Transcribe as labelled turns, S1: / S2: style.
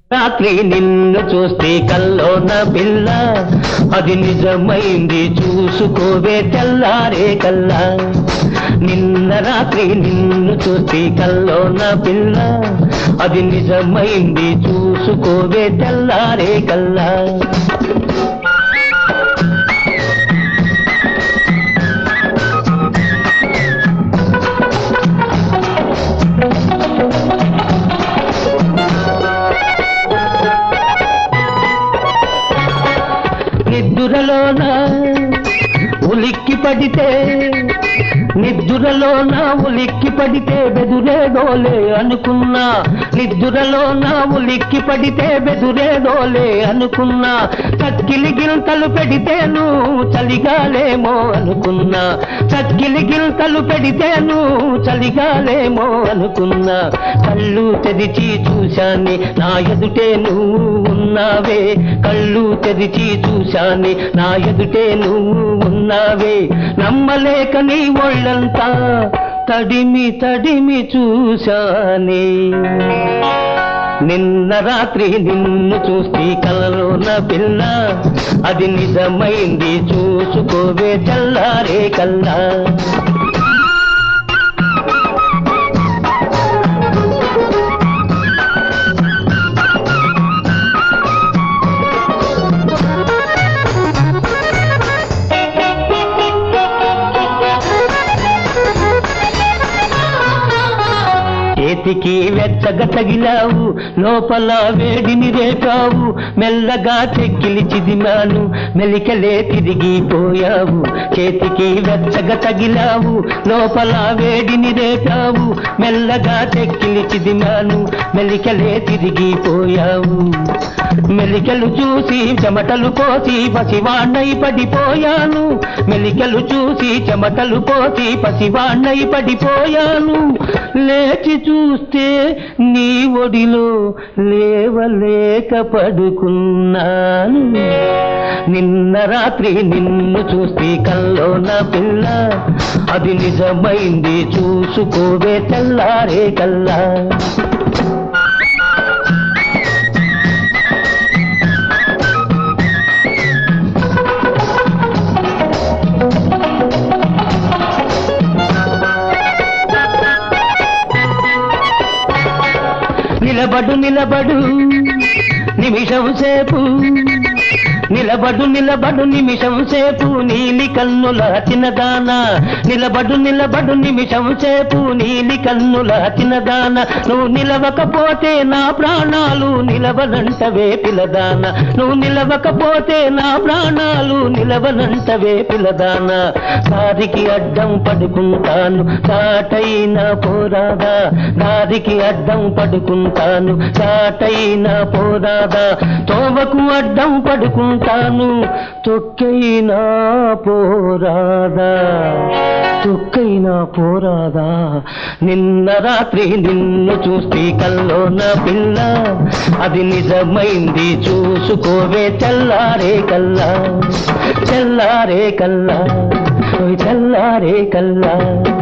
S1: రాత్రి నిన్ను చూస్తే కల్లోన పిల్ల అది నిజమైంది చూసుకోవే తెల్లారే కల్లా నిన్న రాత్రి నిన్ను చూస్తే కల్లోన పిల్ల అది నిజమైంది చూసుకోవే తెల్లారే కల్లా నిద్దురలోన ఉలిక్కి పడితే నిద్దురలోన ఉలిక్కి పడితే బెదురేదోలే అనుకున్నా నిద్దురలోన ఉలిక్కి పడితే బెదురేదోలే అనుకున్నా చక్కిలి గిల్తలు పెడితేను చలిగాలేమో అనుకున్నా చక్కిలి గిల్తలు పెడితేను చలిగాలేమో అనుకున్నా కళ్ళు తెరిచి చూశాని నా ఎదుటే నువ్వు ఉన్నావే కళ్ళు తెరిచి చూశాని నా ఎదుటే నువ్వు ఉన్నావే నమ్మలేక నీ ఒళ్ళంతా తడిమి తడిమి చూశానే నిన్న రాత్రి నిన్ను చూస్తే కలలోన పిల్ల అది నిజమైంది చూసుకోవే చల్లారే కల్లా చేతికి వెచ్చగా తగిలావు లోపల వేడిని రేపావు మెల్లగా చెక్కిలి చిదిమాను మెలికలే తిరిగిపోయావు చేతికి వెచ్చగా తగిలావు లోపల వేడిని రేపావు మెల్లగా చెక్కిలి చిదిమాను మెలికలే తిరిగిపోయావు మెలికలు చూసి చెమటలు పోసి పసివాణ్ణై పడిపోయాను మెలికలు చూసి చెమటలు పోసి పసివాణ్ణై పడిపోయాను లేచి చూస్తే నీ ఒడిలో లేవలేక పడుకున్నాను నిన్న రాత్రి నిన్ను చూస్తే కల్లోన పిల్ల అది నిజమైంది చూసుకోవే తెల్లారే కల్లా నిలబడు నిలబడు నిమిషం సేపు నిలబడు నిలబడు నిమిషం సేపు నీలి కన్నుల చిన్నదాన నిలబడు నిలబడు నిమిషం సేపు నీలి కన్నుల చిన్నదాన నువ్వు నిలవకపోతే నా ప్రాణాలు నిలవనంటవే పిలదాన నువ్వు నిలవకపోతే నా ప్రాణాలు నిలవనంటవే పిలదాన దారికి అడ్డం పడుకుంటాను చాటైన పోరాదా దారికి అడ్డం పడుకుంటాను చాటైన పోరాదా తోవకు అడ్డం పడుకుంటాను తొక్కైనా పోరాదా తొక్కైనా పోరాదా నిన్న రాత్రి నిన్ను చూస్తే కల్లోన పిల్ల అది నిజమైంది చూసుకోవే తెల్లారే కల్లా తెల్లారే కల్లా ఓయ్ తెల్లారే కల్లా